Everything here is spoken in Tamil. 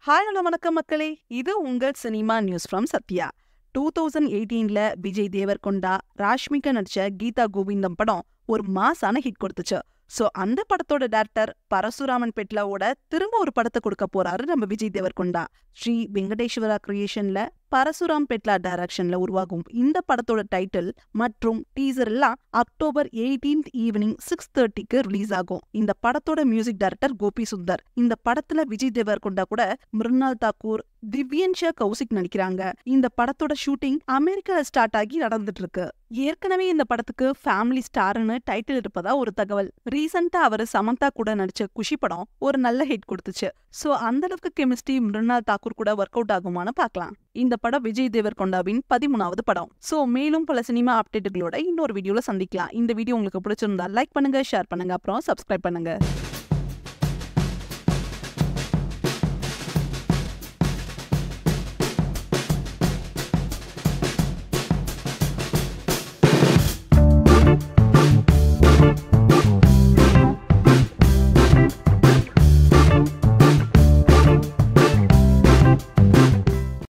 ஹாய் ஹலோ வணக்கம் மக்களே இது உங்கள் cinema news from Sathya two thousand எயிட்டீன்ல விஜய் தேவர்கொண்டா ராஷ்மிகா நடிச்ச கீதா கோவிந்தம் படம் ஒரு மாசான ஹிட் கொடுத்துச்சு சோ அந்த படத்தோட டேரக்டர் பரசுராமன் பெட்லாவோட திரும்ப ஒரு படத்தை கொடுக்க போறாரு நம்ம விஜய் தேவர்கொண்டா ஸ்ரீ வெங்கடேஸ்வரா கிரியேஷன்ல பரசுராம் பெட்லா டைரக்ஷன்ல உருவாகும் இந்த படத்தோட டைட்டில் மற்றும் டீசர் எல்லாம் அக்டோபர் எயிட்டீன்த் ஈவினிங் சிக்ஸ் தேர்ட்டிக்கு ரிலீஸ் ஆகும் இந்த படத்தோட மியூசிக் டைரக்டர் கோபி சுந்தர் இந்த படத்துல விஜய் தேவர்கொண்டா கூட மிருனால் தாக்கூர் திவ்யன்ஷா கௌசிக் நடிக்கிறாங்க இந்த படத்தோட ஷூட்டிங் அமெரிக்கால ஸ்டார்ட் ஆகி நடந்துட்டு இருக்கு ஏற்கனவே இந்த படத்துக்கு ஃபேமிலி ஸ்டார்னு டைட்டில் இருப்பதா ஒரு தகவல் ரீசெண்டா அவர் சமந்தா கூட நடிச்ச குஷி படம் ஒரு நல்ல ஹிட் கொடுத்துச்சு சோ அந்த அளவுக்கு கெமிஸ்ட்ரி மிருனால் தாக்கூர் கூட ஒர்க் அவுட் ஆகுமான்னு பார்க்கலாம் இந்த படம் விஜய் தேவர்கொண்டாவின் பதிமூணாவது படம் சோ மேலும் பல சினிமா அப்டேட்டுகளோட இன்னொரு வீடியோல சந்திக்கலாம் இந்த வீடியோ உங்களுக்கு பிடிச்சிருந்தா லைக் பண்ணுங்க ஷேர் பண்ணுங்க அப்புறம் சப்ஸ்கிரைப் பண்ணுங்க